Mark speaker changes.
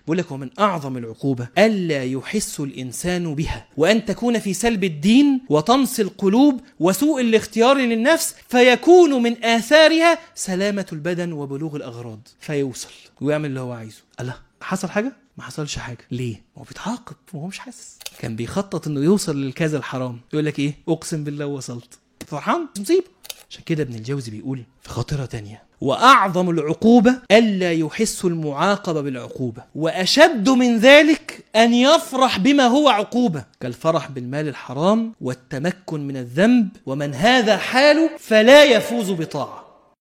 Speaker 1: بقول لك ومن اعظم العقوبه الا يحس الانسان بها وان تكون في سلب الدين وطمس القلوب وسوء الاختيار للنفس فيكون من اثارها سلامه البدن وبلوغ الاغراض فيوصل ويعمل اللي هو عايزه الله حصل حاجه ما حصلش حاجه ليه هو بيتعاقب وهو مش حاسس كان بيخطط انه يوصل للكذا الحرام يقول لك ايه اقسم بالله وصلت فرحان مصيبه عشان كده ابن الجوزي بيقول في خاطره تانية واعظم العقوبه الا يحس المعاقب بالعقوبه واشد من ذلك ان يفرح بما هو عقوبه كالفرح بالمال الحرام والتمكن من الذنب ومن هذا حاله فلا يفوز بطاعه